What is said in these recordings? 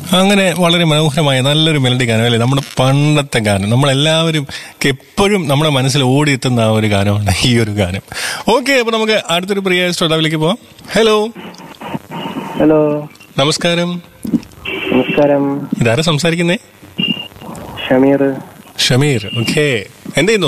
അങ്ങനെ വളരെ മനോഹരമായ നല്ലൊരു മെലഡി ഗാനം അല്ലേ നമ്മുടെ പണ്ടത്തെ ഗാനം നമ്മളെല്ലാവരും എപ്പോഴും നമ്മുടെ മനസ്സിൽ ഓടിയെത്തുന്ന ആ ഒരു ഗാനമാണ് ഈ ഒരു ഗാനം ഓക്കെ അപ്പൊ നമുക്ക് അടുത്തൊരു പ്രിയ ശ്രോതാവിലേക്ക് പോവാം ഹലോ ഹലോ നമസ്കാരം നമസ്കാരം ഇതാരാ സംസാരിക്കുന്നേ ഷമീർ ഷമീർ ഓക്കെ എന്ത് ചെയ്യുന്നു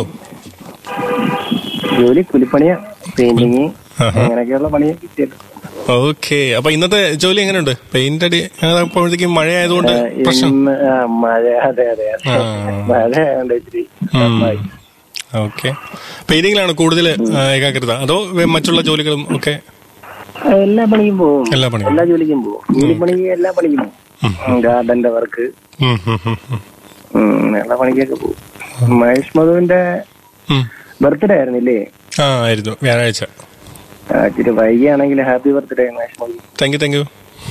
ജോലി കൂലിപ്പണിയാ പെയിന്റിങ് ആഹാ. അങ്ങനെയൊക്കെയുള്ള പണിയാ കിട്ടിയത് ഓക്കെ അപ്പൊ ഇന്നത്തെ ജോലി എങ്ങനെയുണ്ട് പെയിന്റ് അടി അപ്പോഴത്തേക്കും മഴ ആയതുകൊണ്ട് പ്രശ്നം ഇന്ന് ആ, മഴ അതെ അതെ അതെ ആ. മഴ ആയതുകൊണ്ട് ഇച്ചിരി നന്നായി. ഓക്കെ പെയിന്റിങ്ങിലാണ് കൂടുതൽ ഏകാഗ്രത അതോ വേ- മറ്റുള്ള ജോലികളും ഒക്കെ ആ, എല്ലാ പണിക്കും പോവും എല്ലാ പണിയും എല്ലാ ജോലിക്കും പോവും കൂലിപ്പണിക്ക് എല്ലാ പണിക്കും പോവും ഗാർഡന്റെ വർക്ക് ഉം, ഉം, ഉം, ഉം. എല്ലാ പണിക്കൊക്കെ പോവും മഹേഷ് മധുവിന്റെ ഉം. ബർത്ത്ഡേ ആയിരുന്നില്ലേ ആ ആയിരുന്നു വ്യാഴാഴ്ച ആ, ഇച്ചിരി വൈകിയാണെങ്കിൽ happy birthday Mahesh Madhu thank you thank you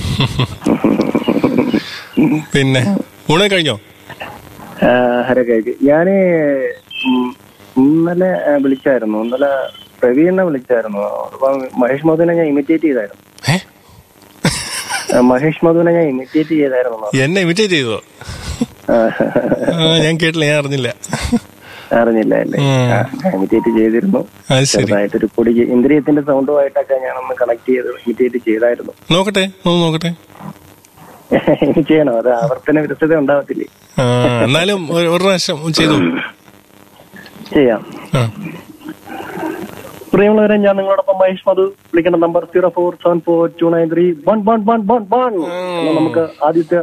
പിന്നെ ഊണൊക്കെ കഴിഞ്ഞോ ആ, ഹരക്കേക്ക് ഞാന് ഉം, ഇന്നലെ ആ, വിളിച്ചായിരുന്നു ഇന്നലെ പ്രവീണിനെ വിളിച്ചായിരുന്നു അപ്പൊ മഹേഷ് മധുവിനെ ഞാൻ ഇമിറ്റേറ്റ് ചെയ്തായിരുന്നു ഏ ആ, മഹേഷ് മധുവിനെ ഞാൻ ഇമിറ്റേറ്റ് ചെയ്തായിരുന്നു എന്നെ ഇമിറ്റേറ്റ് ചെയ്തോ ആ, ആ, ഞാൻ കേട്ടില്ല ഞാൻ അറിഞ്ഞില്ല അറിഞ്ഞില്ല അല്ലേ ഉം. ഇമിറ്റേറ്റ് ചെയ്തിരുന്നു അത് ശരി ചെറുതായിട്ടൊരു പൊടി ഇന്ദ്രിയത്തിന്റെ സൗണ്ടുമായിട്ടൊക്കെ ഞാനൊന്ന് കണക്ട് ചെയ്ത് ഇമിറ്റേറ്റ് ചെയ്തായിരുന്നു നോക്കട്ടെ ഒന്ന് നോക്കട്ടെ ഇനി ചെയ്യണോ അത് ആവർത്തന വിരസത ഉണ്ടാവത്തില്ലേ ആ, എന്നാലും ഒരു ഒരു പ്രാവശ്യം ചെയ്തു ചെയ്യാം ആ പ്രിയമുള്ളവരെ ഞാൻ നിങ്ങളോടൊപ്പം മഹേഷ് മധു വിളിക്കേണ്ട number zero four seven four two nine three one one one one one നമുക്ക് ആദ്യത്തെ